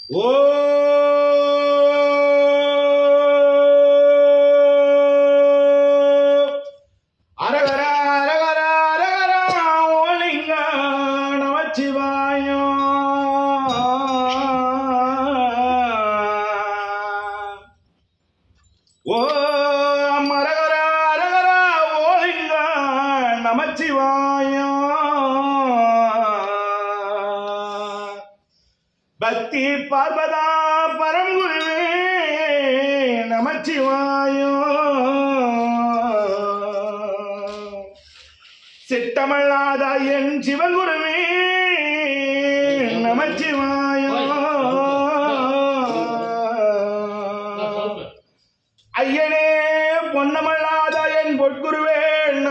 ஓ அரகர அரகர அரகர ஓலிங்க நமச்சிவாயம் ஓ மரகர அரகர ஓலிங்க நமச்சிவாயம் பக்தி பார்வதா பரங்குருவே நமச்சிவாயம் சிட்டமல்லாத என் சிவகுருவே நமச்சிவாயம் ஐயனே பொன்னமல்லாத என் பொற்குருவே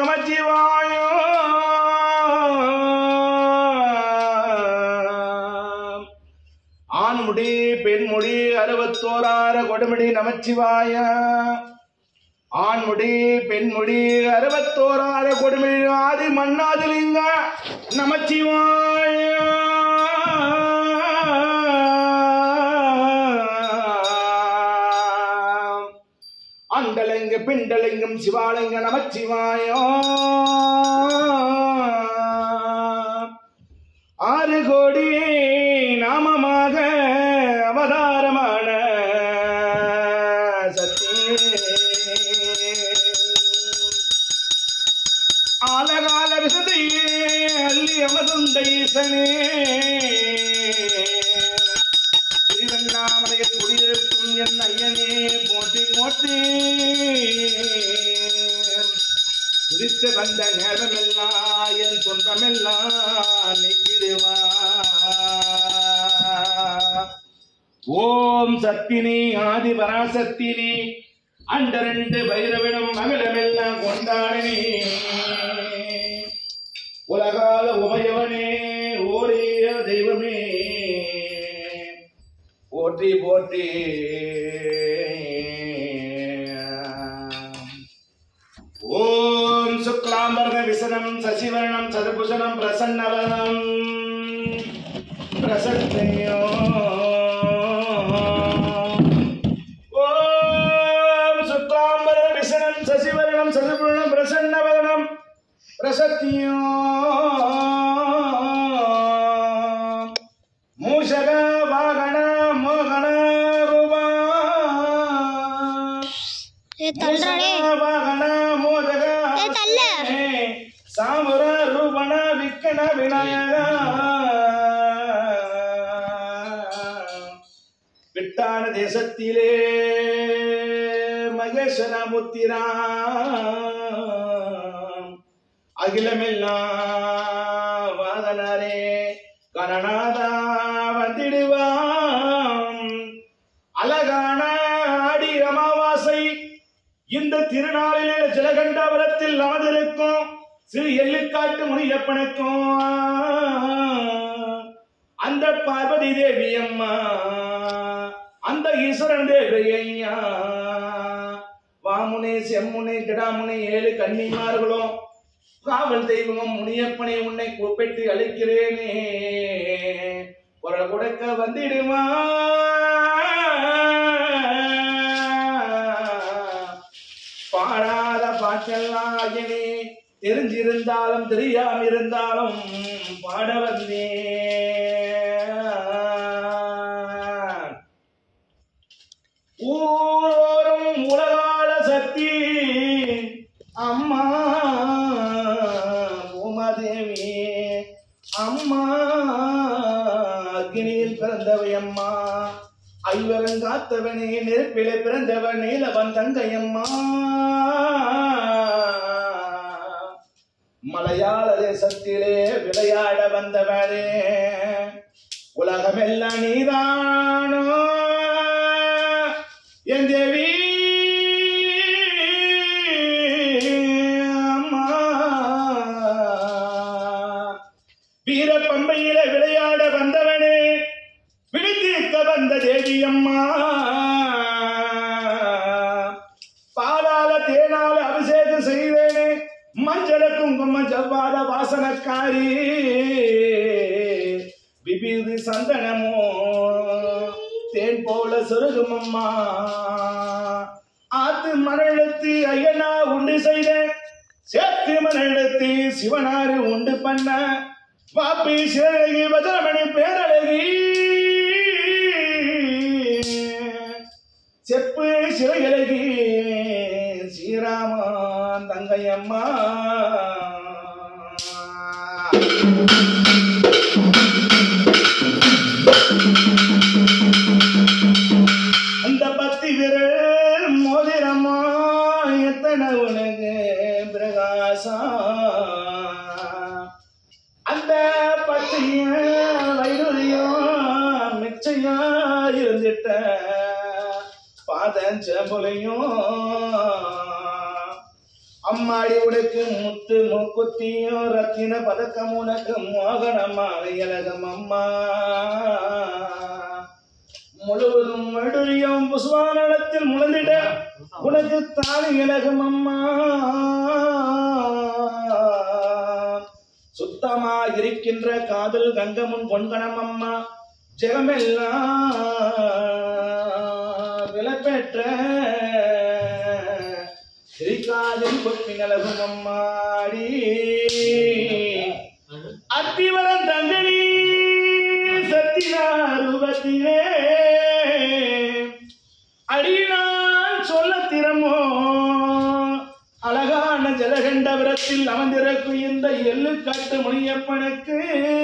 நமச்சிவாயம் ஆண்முடி பெண்முடி அறுபத்தோரார கொடுமுடி நமச்சிவாய ஆண்முடி பெண்முடி அறுபத்தோரார கொடுமுடி ஆதி மன்னாதிலிங்க நமச்சிவாய அண்டலிங்க பிண்டலிங்கம் சிவாலிங்க நமச்சிவாயம் ஆறு கோடி நாமமாக அவதாரமான சக்தி ஆலகால விசதையே அள்ளி அமதுண்ட ஈசனே திருவண்ணாமலையில் குடியிருக்கும் என் ஐயனே போற்றி போற்றி குறித்து வந்த நேரமெல்லாம் என் சொந்தமெல்லாம் நீக்கிடுவா ஓம் சத்தினி ஆதி பராசக்தினி அண்டரண்டு பைரவிடம் மகளமெல்லாம் கொண்டாடினே உலகால உபயவனே ஓரே தெய்வமே போற்றி போற்றி ஓம் சுக்லாம்பர்ண விசனம் சசிவர்ணம் சதுபுஷனம் பிரசன்னவனம் பிரசன்னையோ ஓம் சுக்லாம்பர விசனம் சசிவர்ணம் சதுபுஷனம் பிரசன்னவனம் பிரசத்தியோ மூஷக வாகன மோகன ரூபா ஏ தள்ளுறானே வாகன மோதக ஏ தள்ளு சாமுர ரூபண விக்கண விநாயக விட்டான தேசத்திலே மகேஸ்வர முத்திரா அகிலமெல்லாம் வாதனரே கணநாதா வந்திடுவாம் அழகான ஆடி அமாவாசை இந்த திருநாளிலே ஜலகண்டாபுரத்தில் அமர்ந்திருக்கும் சிறு எள்ளுக்காட்டு முனியப்பனுக்கும் அந்த பார்வதி தேவி அம்மா அந்த ஈஸ்வரன் தேவி ஐயா வாமுனே செம்முனே கிடாமுனே ஏழு கன்னிமார்களும் காவல் தெய்வமும் முனியப்பனை உன்னை கூப்பிட்டு அழைக்கிறேனே குரல் கொடுக்க வந்திடுமா பாடாத பாட்டெல்லாம் ஐயனே தெரிஞ்சிருந்தாலும் தெரியாம இருந்தாலும் பாட வந்தேன் ஊரோரும் உலகால சக்தி அம்மா பூமாதேவி அம்மா அக்னியில் பிறந்தவை அம்மா ஐவரன் காத்தவனே நெருப்பிலே பிறந்தவன் நீலவன் தங்கையம்மா மலையாள தேசத்திலே விளையாட வந்தவனே உலகமெல்லாம் நீதானோ என் தேவி அம்மா வீரப்பம்பையில விளையாட வந்தவனே விழித்திருக்க வந்த தேவி அம்மா பாலால தேனால அபிஷேகம் செய்தேனே மஞ்சள குங்கும ஜவ்வாத வாசனக்காரி விபீதி சந்தனமோ தேன் போல சொருகும் அம்மா ஆத்து மணலெடுத்து ஐயனா உண்டு செய்த சேத்து மணலெடுத்து சிவனாரு உண்டு பண்ண பாப்பி சிறழகி பஜரமணி பேரழகி செப்பு சிறையழகி ஸ்ரீராமன் தங்கையம்மா அந்த பத்தி விரல் மோதிரமா எத்தனை உனக்கு பிரகாசம் அந்த பத்திய வைரூரியம் மிச்சையா இருந்துட்ட பாதஞ்சமுலையும் அம்மாடி உனக்கு முத்து மூக்குத்தியும் ரத்தின பதக்கம் உனக்கு மோகனமான இலகம் அம்மா முழுவதும் மடுரியம் புஷ்வானத்தில் முழந்திட உனக்கு தாலி இலகம் அம்மா சுத்தமா இருக்கின்ற காதல் கங்கமுன் பொன்கணம் அம்மா ஜெகமெல்லாம் விலப்பெற்ற சிரிக்காதில் கொட்டி நிலகும் அம்மாடி அத்திவரம் தங்கனி சத்தியாரூபத்திலே அடியினால் சொல்ல திறமோ அழகான ஜலகண்டபுரத்தில் அமர்ந்திருக்கும் இந்த எள்ளு காட்டு முனியப்பனுக்கு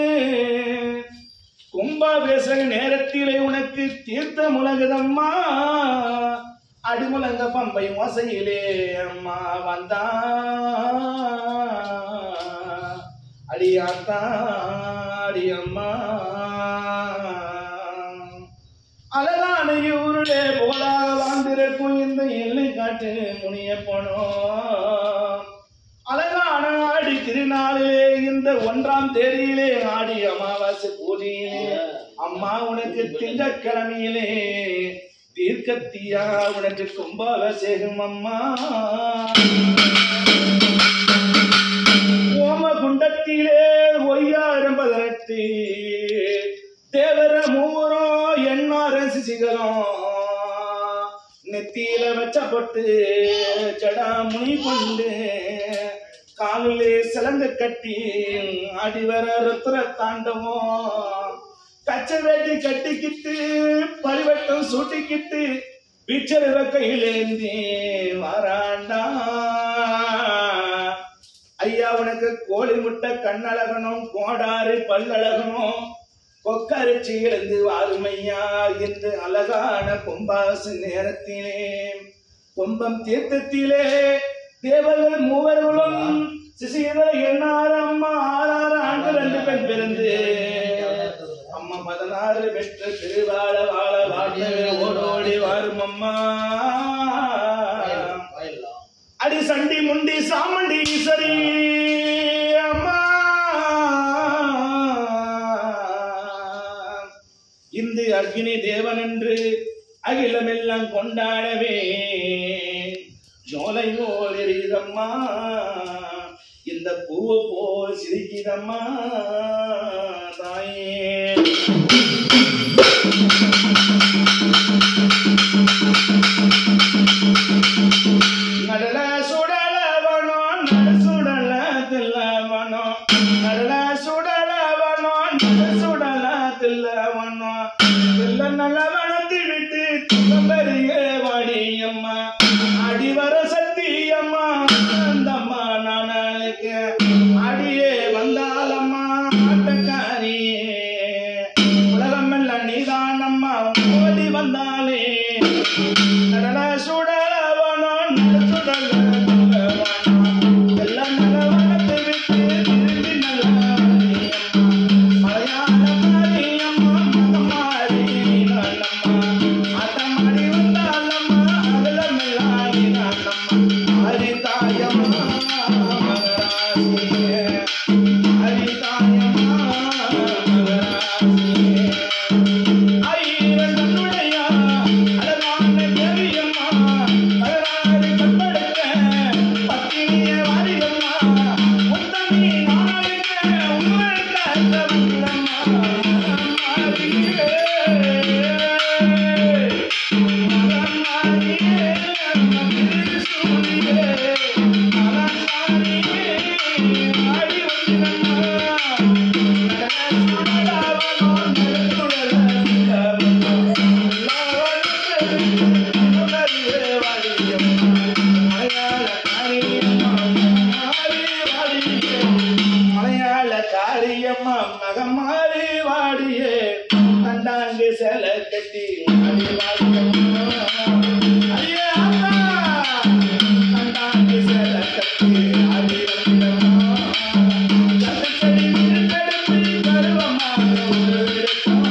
கும்பாபிஷேக நேரத்திலே உனக்கு தீர்த்த முழங்குதம்மா அடிமுழங்க பம்பை மோசையிலே அம்மா வந்தா அடியாத்தா அடி அம்மா அழகான ஊருடைய புகழாக வாழ்ந்திருக்கும் இந்த எல்லை காட்டு முனிய போனோம் அழகான ஆடி திருநாளிலே இந்த ஒன்றாம் தேதியிலே ஆடி அமாவாசை பூஜையிலே அம்மா உனக்கு திங்கட்கிழமையிலே தீர்க்கத்தியா உனக்கு கும்பாபிஷேகம் அம்மா ஓம குண்டத்திலே ஒய்யாயிரம் பதினெட்டு தேவர மூவரும் எண்ணார சிசிகளும் நெத்தியில வச்ச பொட்டு ஜடா முனி கொண்டு காலிலே சிலங்க கட்டி அடிவர ருத்ர தாண்டவம் கச்ச வேட்டி கட்டிக்கிட்டு பரிவட்டம் சூட்டிக்கிட்டு பிச்சருவ கையிலேந்தி வாராண்டா ஐயா உனக்கு கோழி முட்டை கண்ணழகனும் கோடாறு பல்லழகனும் கொக்கரிச்சி எழுந்து வாருமையா என்று அழகான கும்பாசு நேரத்திலே கும்பம் தீர்த்தத்திலே தேவர்கள் மூவர்களும் சிசிகளை எண்ணாறு அம்மா ஆறாறு ஆண்டு ரெண்டு பெண் பிறந்து அம்மா பதினாறு பெற்று திருவாழ வாழ வாழ்ந்தவே ஓடோடி வாரும் அம்மா அடி சண்டி முண்டி சாமண்டி ஈஸ்வரி அம்மா இந்து அக்னி தேவன் என்று அகிலமெல்லாம் கொண்டாடவே ஜோலை போல் எரியுதம்மா இந்த பூவை போல் சிரிக்குதம்மா தாயே நடல சுடலவனோ நட சுடல தில்லவனோ நடல சுடலவனோ நட சுடல தில்லவனோ தில்ல நல்லவனத்தை விட்டு தும்பரிய வாடியம்மா அடிவர சத்தியம்மா அந்தம்மா நாளைக்கு அடியே வந்தாலம்மா ஆட்டக்காரியே உலகமெல்லாம் நீதானம்மா ஓடி வந்தாலே நடன சுடலவனோ நடசுடலவனோ எல்லாம் நல்லவனத்தை விட்டு திரும்பி நல்லவனியம்மா மலையாள மாரியம்மா மகமாரி நீதானம்மா ஆட்டமாடி வந்தாலம்மா அகலமெல்லாம் நீதானம்மா ஹரிதாயம்மா மகராசியே ஹரிதாயம்மா மகராசியே ஐயனுடைய அழகான கண்டாங்கு சேலை கட்டி அடி வாடியம்மா. ஐயே அம்மா, கண்டாங்கு சேலை கட்டி அடி வாடியம்மா. கட்டுச்செடி விருந்தெடுத்து கருவமாக ஒரு விருப்பம்.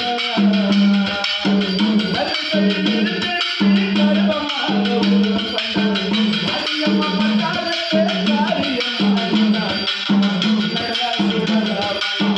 கட்டுச்செடி விருந்தெடுத்து கருவமாக ஒரு விருப்பம். அடியம்மா பட்டாளத்தே காரியம்மா நான். நடா சுடலா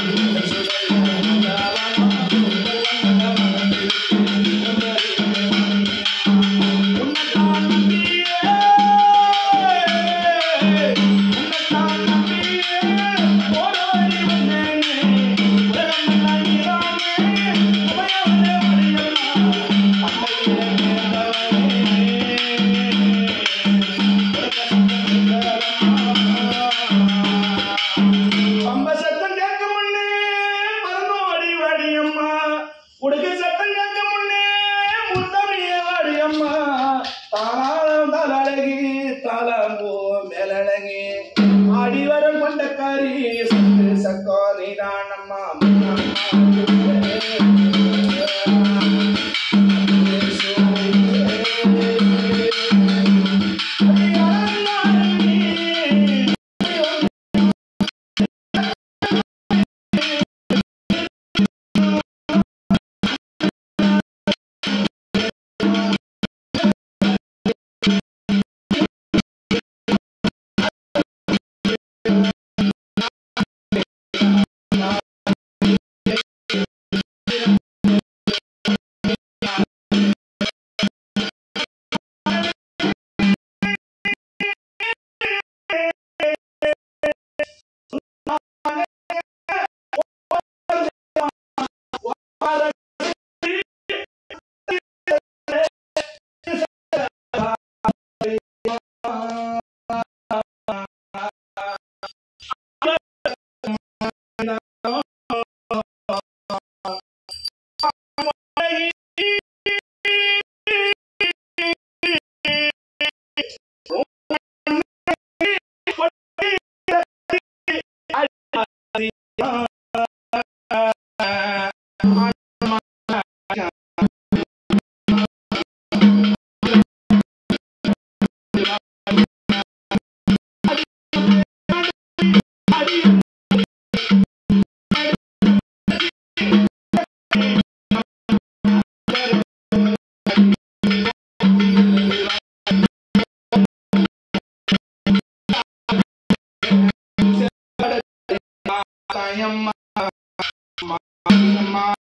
பம்ப சத்தம் கேட்க முன்னே பரந்தோடி வாடியம்மா உடுக்கு சத்தம் கேட்க முன்னே முத்தமிய வாடியம்மா தாளாம் தாளழகி தாளாம்பூ மேலழகி அடிவரம் கொண்டக்காரி சத்து சக்காரி நானம்மா தாயம்மா